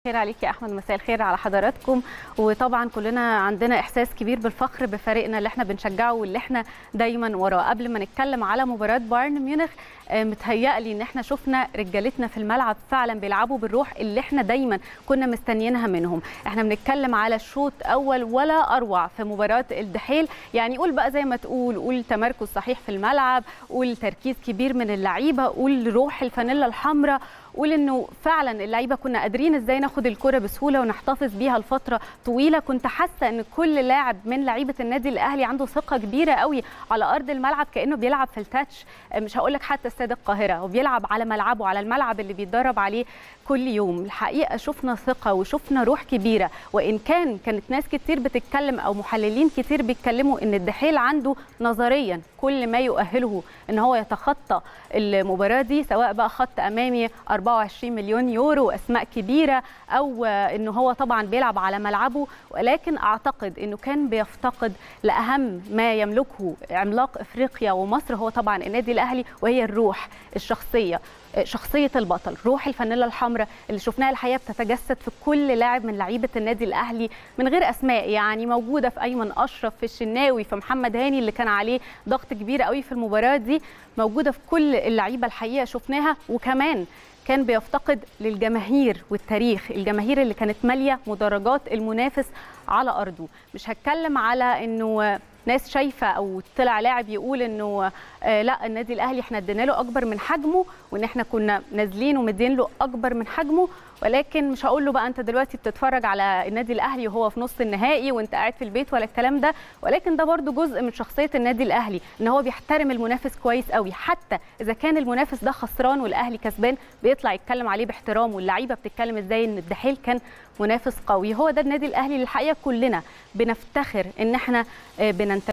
خير عليك يا احمد مساء الخير على حضراتكم وطبعا كلنا عندنا احساس كبير بالفخر بفريقنا اللي احنا بنشجعه واللي احنا دايما وراه قبل ما نتكلم على مباراه بايرن ميونخ متهيألي ان احنا شفنا رجالتنا في الملعب فعلا بيلعبوا بالروح اللي احنا دايما كنا مستنيينها منهم احنا بنتكلم على شوط اول ولا اروع في مباراه الدحيل يعني قول بقى زي ما تقول قول تمركز صحيح في الملعب قول تركيز كبير من اللعيبه قول روح الفانيلا الحمراء قول انه فعلا اللعيبه كنا قادرين ازاي ناخد الكره بسهوله ونحتفظ بيها لفتره طويله كنت حاسه ان كل لاعب من لعيبه النادي الاهلي عنده ثقه كبيره قوي على ارض الملعب كانه بيلعب في التاتش مش هقول لك حتى استاد القاهره وبيلعب على ملعبه على الملعب اللي بيتدرب عليه كل يوم الحقيقه شفنا ثقه وشفنا روح كبيره وان كان كانت ناس كتير بتتكلم او محللين كتير بيتكلموا ان الدحيل عنده نظريا كل ما يؤهله ان هو يتخطى المباراه دي سواء بقى خط امامي 24 مليون يورو اسماء كبيره او انه هو طبعا بيلعب على ملعبه ولكن اعتقد انه كان بيفتقد لاهم ما يملكه عملاق افريقيا ومصر هو طبعا النادي الاهلي وهي الروح الشخصيه شخصيه البطل روح الفانيلا الحمراء اللي شفناها الحقيقه بتتجسد في كل لاعب من لعيبه النادي الاهلي من غير اسماء يعني موجوده في ايمن اشرف في الشناوي في محمد هاني اللي كان عليه ضغط كبير قوي في المباراه دي موجوده في كل اللعيبه الحقيقه شفناها وكمان كان بيفتقد للجماهير والتاريخ الجماهير اللي كانت ماليه مدرجات المنافس على ارضه مش هتكلم على انه ناس شايفه او طلع لاعب يقول انه آه لا النادي الاهلي احنا ادينا له اكبر من حجمه وان احنا كنا نازلين ومدين له اكبر من حجمه ولكن مش هقول له بقى انت دلوقتي بتتفرج على النادي الاهلي وهو في نص النهائي وانت قاعد في البيت ولا الكلام ده ولكن ده برده جزء من شخصيه النادي الاهلي ان هو بيحترم المنافس كويس قوي حتى اذا كان المنافس ده خسران والاهلي كسبان بيطلع يتكلم عليه باحترام واللعيبه بتتكلم ازاي ان الدحيل كان منافس قوي هو ده النادي الاهلي اللي الحقيقه كلنا بنفتخر ان احنا بننتمي